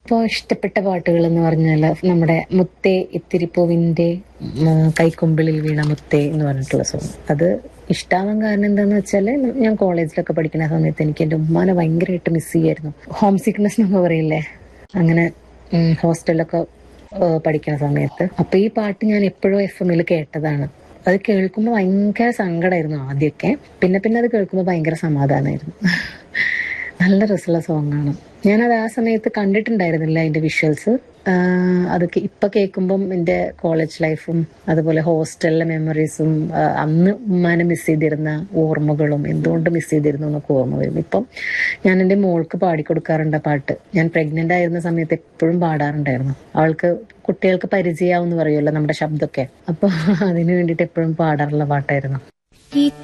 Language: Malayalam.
ഇപ്പോൾ ഇഷ്ടപ്പെട്ട പാട്ടുകൾ എന്ന് പറഞ്ഞാൽ നമ്മുടെ മുത്തേ ഇത്തിരിപ്പൂവിന്റെ ഉം, കൈക്കൊമ്പിളിൽ വീണ മുത്തേ എന്ന് പറഞ്ഞിട്ടുള്ള സോങ് അത് ഇഷ്ടാവാൻ കാരണം എന്താന്ന് വെച്ചാൽ ഞാൻ കോളേജിലൊക്കെ പഠിക്കുന്ന സമയത്ത് എനിക്ക് എൻ്റെ ഉമ്മാനെ ഭയങ്കരമായിട്ട് മിസ് ചെയ്യായിരുന്നു ഹോം സിക്നെസ് എന്നൊക്കെ പറയില്ലേ അങ്ങനെ ഉം, ഹോസ്റ്റലിലൊക്കെ ഏഹ്, പഠിക്കുന്ന സമയത്ത് അപ്പൊ ഈ പാട്ട് ഞാൻ എപ്പോഴും എഫ് എമ്മിൽ കേട്ടതാണ് അത് കേൾക്കുമ്പോൾ ഭയങ്കര സങ്കടമായിരുന്നു ആദ്യമൊക്കെ പിന്നെ പിന്നെ അത് കേൾക്കുമ്പോൾ ഭയങ്കര സമാധാനമായിരുന്നു നല്ല രസമുള്ള സോങ് ആണ് ഞാനത് ആ സമയത്ത് കണ്ടിട്ടുണ്ടായിരുന്നില്ല അതിന്റെ വിഷ്വൽസ് അതൊക്കെ ഇപ്പൊ കേൾക്കുമ്പം എൻ്റെ കോളേജ് ലൈഫും അതുപോലെ ഹോസ്റ്റലിലെ മെമ്മറീസും അന്ന് ഉമ്മാനെ മിസ് ചെയ്തിരുന്ന ഓർമ്മകളും എന്തുകൊണ്ട് മിസ് ചെയ്തിരുന്നു എന്നൊക്കെ ഓർമ്മ വരും ഇപ്പം ഞാൻ എൻ്റെ മോൾക്ക് പാടിക്കൊടുക്കാറുണ്ട് ആ പാട്ട് ഞാൻ പ്രഗ്നന്റ് ആയിരുന്ന സമയത്ത് എപ്പോഴും പാടാറുണ്ടായിരുന്നു അവൾക്ക് കുട്ടികൾക്ക് പരിചയമാവെന്ന് പറയുമല്ലോ നമ്മുടെ ശബ്ദമൊക്കെ അപ്പൊ അതിനു വേണ്ടിയിട്ട് എപ്പോഴും പാടാറുള്ള പാട്ടായിരുന്നു ഈ